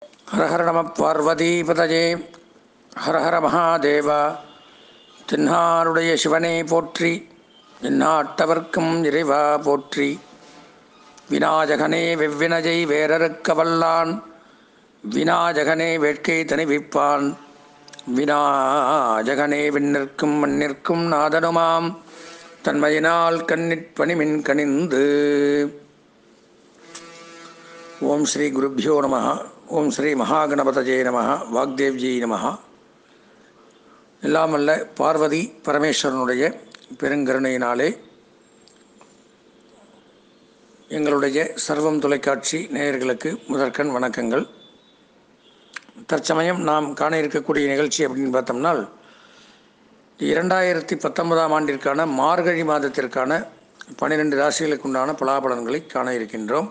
ஹர ஹர நம பார்வதிபதஜே ஹர ஹர மகாதேவா தென்னாருடைய சிவனே போற்றி எந்நாட்டவர்க்கும் இறைவா போற்றி விநாயகனே வெவ்வினஜை வேரறுக்க வல்லான் விநாயகனே வேட்கை தணிவிப்பான் விநாயகனே விண்ணிற்கும் மண்ணிற்கும் நாதனுமாம் தன்மையினால் கண்ணிற் பணிமின் கனிந்து ஓம் ஸ்ரீ குருப்பியோ நம ஓம் ஸ்ரீ மகாகணபதஜே நம வாக்தேவ்ஜி நம எல்லாம் அல்ல பார்வதி பரமேஸ்வரனுடைய பெருங்கருணையினாலே எங்களுடைய சர்வம் தொலைக்காட்சி நேயர்களுக்கு முதற்கண் வணக்கங்கள் தற்சமயம் நாம் காண இருக்கக்கூடிய நிகழ்ச்சி அப்படின்னு பார்த்தோம்னால் இரண்டாயிரத்தி பத்தொன்பதாம் ஆண்டிற்கான மார்கழி மாதத்திற்கான பன்னிரெண்டு ராசிகளுக்கு உண்டான பலாபலன்களை காண இருக்கின்றோம்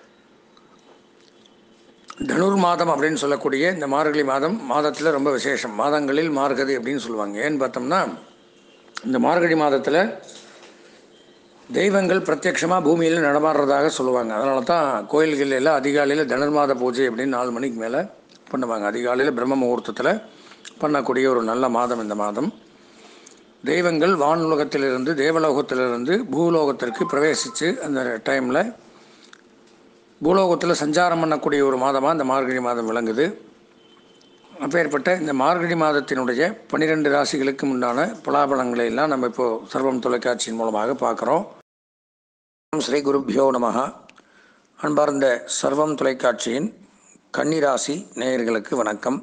தனுர் மாதம் அப்படின்னு சொல்லக்கூடிய இந்த மார்கழி மாதம் மாதத்தில் ரொம்ப விசேஷம் மாதங்களில் மார்கதி அப்படின்னு சொல்லுவாங்க ஏன்னு பார்த்தோம்னா இந்த மார்கழி மாதத்தில் தெய்வங்கள் பிரத்யட்சமாக பூமியில் நடமாடுறதாக சொல்லுவாங்க அதனால தான் கோயில்கள் எல்லாம் அதிகாலையில் தனுர்மாத பூஜை அப்படின்னு நாலு மணிக்கு மேலே பண்ணுவாங்க அதிகாலையில் பிரம்ம முகூர்த்தத்தில் பண்ணக்கூடிய ஒரு நல்ல மாதம் இந்த மாதம் தெய்வங்கள் வானுலகத்திலிருந்து தேவலோகத்திலிருந்து பூலோகத்திற்கு பிரவேசித்து அந்த டைமில் பூலோகத்தில் சஞ்சாரம் பண்ணக்கூடிய ஒரு மாதமாக இந்த மார்கழி மாதம் விளங்குது அப்பேற்பட்ட இந்த மார்கழி மாதத்தினுடைய பன்னிரெண்டு ராசிகளுக்கு உண்டான பலாபலங்களை எல்லாம் நம்ம இப்போது சர்வம் தொலைக்காட்சியின் மூலமாக பார்க்குறோம் ஸ்ரீ குருப்பியோ நமக அன்பார்ந்த சர்வம் தொலைக்காட்சியின் கன்னிராசி நேயர்களுக்கு வணக்கம்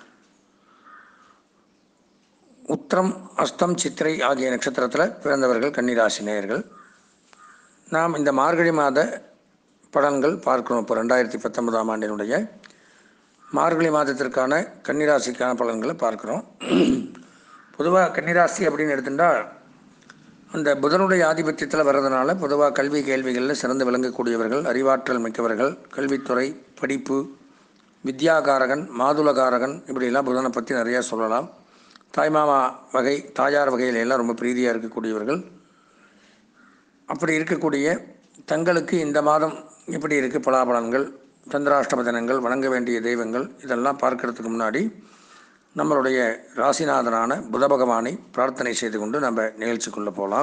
உத்திரம் அஸ்தம் சித்திரை ஆகிய நட்சத்திரத்தில் பிறந்தவர்கள் கன்னிராசி நேயர்கள் நாம் இந்த மார்கழி மாத பலன்கள் பார்க்கணும் இப்போ ரெண்டாயிரத்தி பத்தொன்பதாம் ஆண்டினுடைய மார்கழி மாதத்திற்கான கன்னிராசிக்கான பலன்களை பார்க்குறோம் பொதுவாக கன்னிராசி அப்படின்னு எடுத்துட்டால் அந்த புதனுடைய ஆதிபத்தியத்தில் வர்றதுனால பொதுவாக கல்வி கேள்விகளில் சிறந்து விளங்கக்கூடியவர்கள் அறிவாற்றல் மிக்கவர்கள் கல்வித்துறை படிப்பு வித்யாகாரகன் மாதுளகாரகன் இப்படிலாம் புதனை பற்றி நிறையா சொல்லலாம் தாய்மாமா வகை தாயார் வகையில எல்லாம் ரொம்ப பிரீதியாக இருக்கக்கூடியவர்கள் அப்படி இருக்கக்கூடிய தங்களுக்கு இந்த மாதம் எப்படி இருக்குது பலாபலன்கள் சந்திராஷ்டம தினங்கள் வணங்க வேண்டிய தெய்வங்கள் இதெல்லாம் பார்க்கறதுக்கு முன்னாடி நம்மளுடைய ராசிநாதனான புத பகவானை பிரார்த்தனை செய்து கொண்டு நம்ம நிகழ்ச்சிக்குள்ளே போகலாம்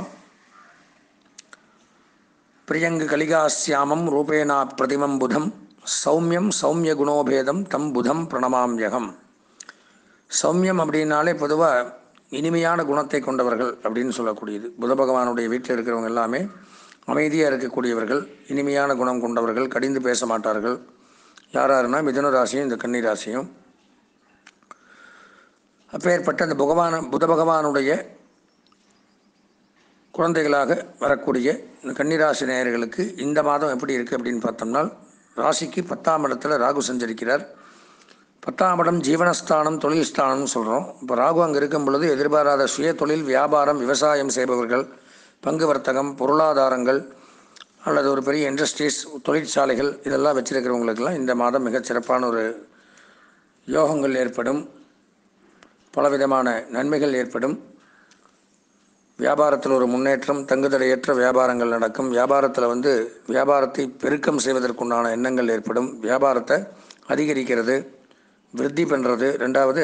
பிரியங்கு கலிகாசியாமம் ரூபேனா பிரதிமம் புதம் சௌமியம் சௌமிய குணோபேதம் தம் புதம் பிரணமாம்யகம் சௌமியம் அப்படின்னாலே பொதுவாக இனிமையான குணத்தை கொண்டவர்கள் அப்படின்னு சொல்லக்கூடியது புத பகவானுடைய வீட்டில் இருக்கிறவங்க எல்லாமே அமைதியாக இருக்கக்கூடியவர்கள் இனிமையான குணம் கொண்டவர்கள் கடிந்து பேச மாட்டார்கள் யாராருன்னா மிதுன ராசியும் இந்த கன்னி ராசியும் அப்பேற்பட்ட அந்த பகவான புத பகவானுடைய குழந்தைகளாக வரக்கூடிய இந்த கன்னிராசி நேயர்களுக்கு இந்த மாதம் எப்படி இருக்குது அப்படின்னு பார்த்தோம்னா ராசிக்கு பத்தாம் இடத்துல ராகு சஞ்சரிக்கிறார் பத்தாம் இடம் ஜீவனஸ்தானம் தொழில் ஸ்தானம்னு சொல்கிறோம் இப்போ ராகு அங்கே இருக்கும் பொழுது எதிர்பாராத சுய தொழில் வியாபாரம் விவசாயம் செய்பவர்கள் பங்கு வர்த்தகம் பொருளாதாரங்கள் அல்லது ஒரு பெரிய இண்டஸ்ட்ரீஸ் தொழிற்சாலைகள் இதெல்லாம் வச்சுருக்கிறவங்களுக்கெல்லாம் இந்த மாதம் மிகச் சிறப்பான ஒரு யோகங்கள் ஏற்படும் பலவிதமான நன்மைகள் ஏற்படும் வியாபாரத்தில் ஒரு முன்னேற்றம் தங்குதடையற்ற வியாபாரங்கள் நடக்கும் வியாபாரத்தில் வந்து வியாபாரத்தை பெருக்கம் செய்வதற்குண்டான எண்ணங்கள் ஏற்படும் வியாபாரத்தை அதிகரிக்கிறது விருத்தி பண்ணுறது ரெண்டாவது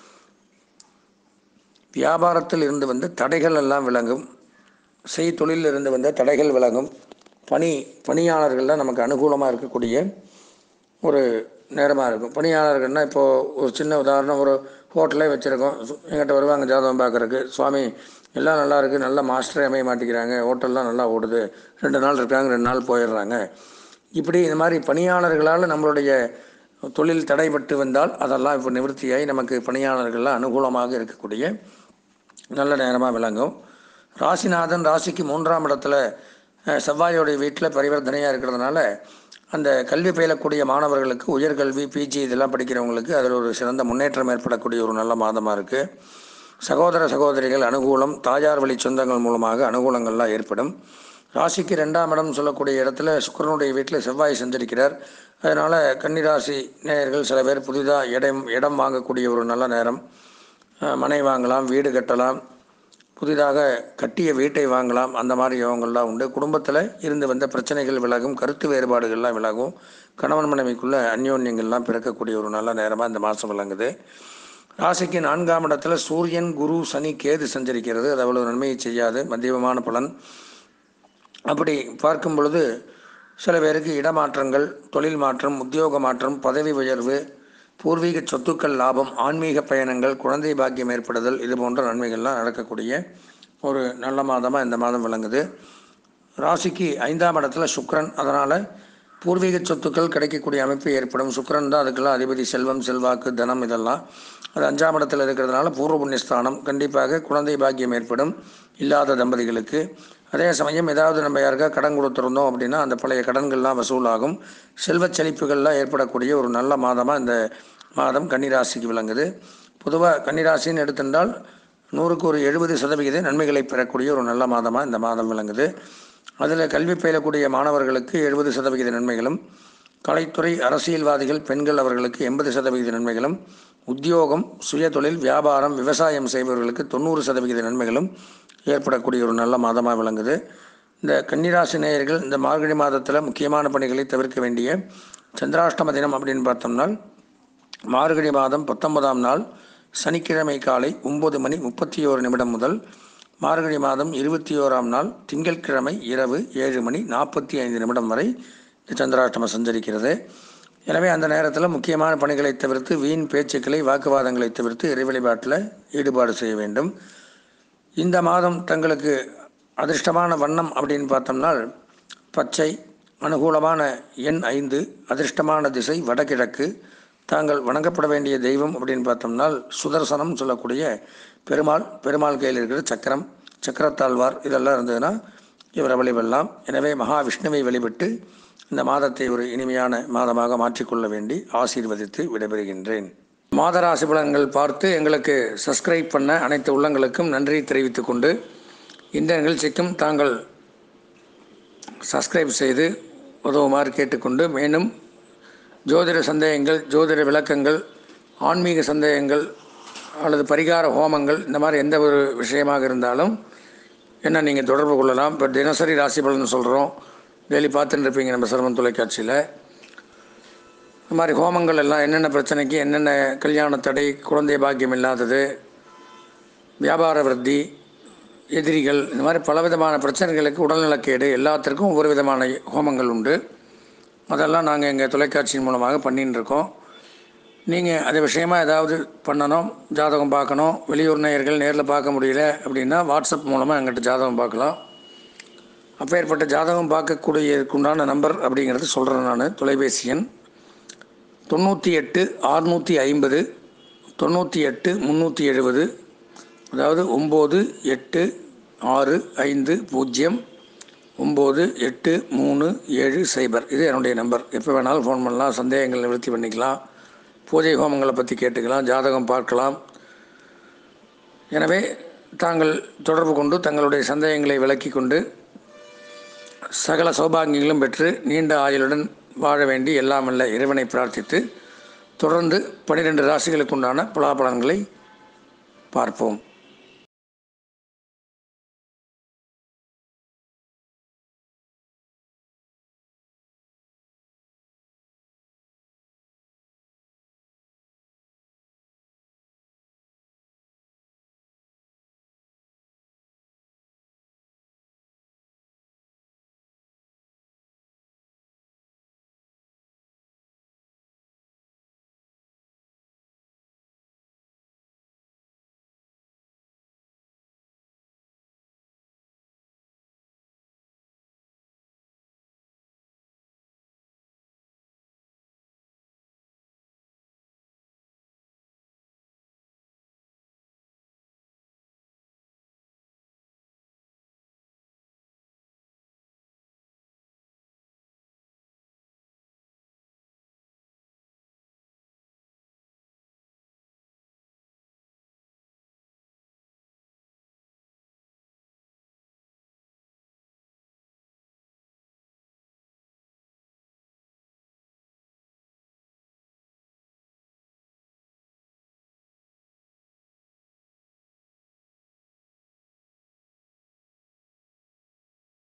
வியாபாரத்தில் இருந்து வந்து தடைகள் எல்லாம் விளங்கும் செய் தொழிலில் இருந்து வந்த தடைகள் விலகும் பணி பணியாளர்கள்லாம் நமக்கு அனுகூலமாக இருக்கக்கூடிய ஒரு நேரமாக இருக்கும் பணியாளர்கள்னால் இப்போது ஒரு சின்ன உதாரணம் ஒரு ஹோட்டலே வச்சுருக்கோம் எங்கிட்ட வருவாங்க ஜாதகம் பார்க்குறக்கு சுவாமி எல்லாம் நல்லா இருக்குது நல்ல மாஸ்டரே அமைய மாட்டேங்கிறாங்க ஹோட்டல்லாம் நல்லா ஓடுது ரெண்டு நாள் இருக்காங்க ரெண்டு நாள் போயிடுறாங்க இப்படி இந்த மாதிரி பணியாளர்களால் நம்மளுடைய தொழில் தடைபட்டு வந்தால் அதெல்லாம் இப்போ நிவர்த்தியாகி நமக்கு பணியாளர்கள்லாம் அனுகூலமாக இருக்கக்கூடிய நல்ல நேரமாக விளங்கும் ராசிநாதன் ராசிக்கு மூன்றாம் இடத்துல செவ்வாயோடைய வீட்டில் பரிவர்த்தனையாக இருக்கிறதுனால அந்த கல்வி பயிலக்கூடிய மாணவர்களுக்கு உயர்கல்வி பிஜி இதெல்லாம் படிக்கிறவங்களுக்கு அதில் ஒரு சிறந்த முன்னேற்றம் ஏற்படக்கூடிய ஒரு நல்ல மாதமாக இருக்குது சகோதர சகோதரிகள் அனுகூலம் தாயார் வழி சொந்தங்கள் மூலமாக அனுகூலங்கள்லாம் ஏற்படும் ராசிக்கு ரெண்டாம் இடம் சொல்லக்கூடிய இடத்துல சுக்கரனுடைய வீட்டில் செவ்வாய் சஞ்சரிக்கிறார் அதனால் கன்னிராசி நேயர்கள் சில பேர் புதிதாக இடம் இடம் வாங்கக்கூடிய ஒரு நல்ல நேரம் மனை வாங்கலாம் வீடு கட்டலாம் புதிதாக கட்டிய வீட்டை வாங்கலாம் அந்த மாதிரி யோகங்கள்லாம் உண்டு குடும்பத்தில் இருந்து வந்த பிரச்சனைகள் விலகும் கருத்து வேறுபாடுகள்லாம் விலகும் கணவன் மனைவிக்குள்ள அந்யோன்யங்கள்லாம் பிறக்கக்கூடிய ஒரு நல்ல நேரமாக இந்த மாதம் விளங்குது ராசிக்கு நான்காம் இடத்துல சூரியன் குரு சனி கேது சஞ்சரிக்கிறது அது அவ்வளவு நன்மையை செய்யாது மத்தியமமான பலன் அப்படி பார்க்கும் பொழுது சில பேருக்கு இடமாற்றங்கள் தொழில் மாற்றம் உத்தியோக மாற்றம் பதவி உயர்வு பூர்வீக சொத்துக்கள் லாபம் ஆன்மீக பயணங்கள் குழந்தை பாக்கியம் ஏற்படுதல் இது போன்ற நன்மைகள்லாம் நடக்கக்கூடிய ஒரு நல்ல மாதமாக இந்த மாதம் விளங்குது ராசிக்கு ஐந்தாம் இடத்துல சுக்கிரன் அதனால் பூர்வீக சொத்துக்கள் கிடைக்கக்கூடிய அமைப்பு ஏற்படும் சுக்கிரன் தான் அதுக்கெல்லாம் அதிபதி செல்வம் செல்வாக்கு தனம் இதெல்லாம் அது அஞ்சாம் இடத்துல இருக்கிறதுனால பூர்வ புண்ணியஸ்தானம் கண்டிப்பாக குழந்தை பாக்கியம் ஏற்படும் இல்லாத தம்பதிகளுக்கு அதே சமயம் ஏதாவது நம்ம யாருக்கா கடன் கொடுத்துருந்தோம் அப்படின்னா அந்த பழைய கடன்கள்லாம் வசூலாகும் செல்வச் செழிப்புகள்லாம் ஏற்படக்கூடிய ஒரு நல்ல மாதமாக இந்த மாதம் கன்னிராசிக்கு விளங்குது பொதுவாக கன்னிராசின்னு எடுத்திருந்தால் நூறுக்கு ஒரு எழுபது சதவிகித நன்மைகளை பெறக்கூடிய ஒரு நல்ல மாதமாக இந்த மாதம் விளங்குது அதில் கல்வி பயிலக்கூடிய மாணவர்களுக்கு எழுபது சதவிகித நன்மைகளும் கலைத்துறை அரசியல்வாதிகள் பெண்கள் அவர்களுக்கு எண்பது சதவிகித நன்மைகளும் உத்தியோகம் சுயதொழில் வியாபாரம் விவசாயம் செய்பவர்களுக்கு தொண்ணூறு சதவிகித நன்மைகளும் ஏற்படக்கூடிய ஒரு நல்ல மாதமாக விளங்குது இந்த கன்னிராசி நேயர்கள் இந்த மார்கழி மாதத்தில் முக்கியமான பணிகளை தவிர்க்க வேண்டிய சந்திராஷ்டம தினம் அப்படின்னு பார்த்தோம்னால் மார்கழி மாதம் பத்தொன்பதாம் நாள் சனிக்கிழமை காலை ஒம்பது மணி முப்பத்தி ஓரு நிமிடம் முதல் மார்கழி மாதம் இருபத்தி ஓராம் நாள் திங்கட்கிழமை இரவு ஏழு மணி நாற்பத்தி ஐந்து நிமிடம் வரை இந்த சந்திராஷ்டமம் சஞ்சரிக்கிறது எனவே அந்த நேரத்தில் முக்கியமான பணிகளை தவிர்த்து வீண் பேச்சுக்களை வாக்குவாதங்களை தவிர்த்து இறை வழிபாட்டில் ஈடுபாடு செய்ய வேண்டும் இந்த மாதம் தங்களுக்கு அதிர்ஷ்டமான வண்ணம் அப்படின்னு பார்த்தோம்னால் பச்சை அனுகூலமான எண் ஐந்து அதிர்ஷ்டமான திசை வடகிழக்கு தாங்கள் வணங்கப்பட வேண்டிய தெய்வம் அப்படின்னு பார்த்தோம்னால் சுதர்சனம் சொல்லக்கூடிய பெருமாள் பெருமாள் கையில் இருக்கிற சக்கரம் சக்கரத்தாழ்வார் இதெல்லாம் இருந்ததுன்னா இவரை வழிபடலாம் எனவே மகாவிஷ்ணுவை வழிபட்டு இந்த மாதத்தை ஒரு இனிமையான மாதமாக மாற்றிக்கொள்ள வேண்டி ஆசீர்வதித்து விடைபெறுகின்றேன் மாத ராசி பலன்கள் பார்த்து எங்களுக்கு சப்ஸ்கிரைப் பண்ண அனைத்து உள்ளங்களுக்கும் நன்றி தெரிவித்துக் கொண்டு இந்த நிகழ்ச்சிக்கும் தாங்கள் சப்ஸ்கிரைப் செய்து உதவுமாறு கேட்டுக்கொண்டு மேலும் ஜோதிட சந்தேகங்கள் ஜோதிட விளக்கங்கள் ஆன்மீக சந்தேகங்கள் அல்லது பரிகார ஹோமங்கள் இந்த மாதிரி எந்த ஒரு விஷயமாக இருந்தாலும் என்ன நீங்கள் தொடர்பு கொள்ளலாம் இப்போ தினசரி ராசி பலன் சொல்கிறோம் டெய்லி பார்த்துட்டு இருப்பீங்க நம்ம சிரமம் தொலைக்காட்சியில் இந்த மாதிரி ஹோமங்கள் எல்லாம் என்னென்ன பிரச்சனைக்கு என்னென்ன கல்யாண தடை குழந்தை பாக்கியம் இல்லாதது வியாபார விருத்தி எதிரிகள் இந்த மாதிரி பலவிதமான பிரச்சனைகளுக்கு உடல்நலக்கேடு எல்லாத்திற்கும் ஒவ்வொரு விதமான ஹோமங்கள் உண்டு அதெல்லாம் நாங்கள் எங்கள் தொலைக்காட்சியின் மூலமாக பண்ணின்னு இருக்கோம் நீங்கள் அது விஷயமா ஏதாவது பண்ணணும் ஜாதகம் பார்க்கணும் வெளியூர் நேயர்கள் நேரில் பார்க்க முடியல அப்படின்னா வாட்ஸ்அப் மூலமாக எங்கிட்ட ஜாதகம் பார்க்கலாம் அப்பேற்பட்ட ஜாதகம் பார்க்கக்கூடியதுக்குண்டான நம்பர் அப்படிங்கிறது சொல்கிறேன் நான் தொலைபேசி எண் தொண்ணூற்றி எட்டு ஆறுநூற்றி ஐம்பது தொண்ணூற்றி எட்டு முந்நூற்றி எழுபது அதாவது ஒம்பது எட்டு ஆறு ஐந்து பூஜ்ஜியம் ஒம்பது எட்டு மூணு ஏழு சைபர் இது என்னுடைய நம்பர் எப்போ வேணாலும் ஃபோன் பண்ணலாம் சந்தேகங்கள் நிவர்த்தி பண்ணிக்கலாம் பூஜை ஹோமங்களை பற்றி கேட்டுக்கலாம் ஜாதகம் பார்க்கலாம் எனவே தாங்கள் தொடர்பு கொண்டு தங்களுடைய சந்தேகங்களை விளக்கி கொண்டு சகல சௌபாகியங்களும் பெற்று நீண்ட ஆயுளுடன் வாழ வேண்டி எல்லாம் வல்ல இறைவனை பிரார்த்தித்து தொடர்ந்து பன்னிரெண்டு ராசிகளுக்குண்டான பலாபலன்களை பார்ப்போம்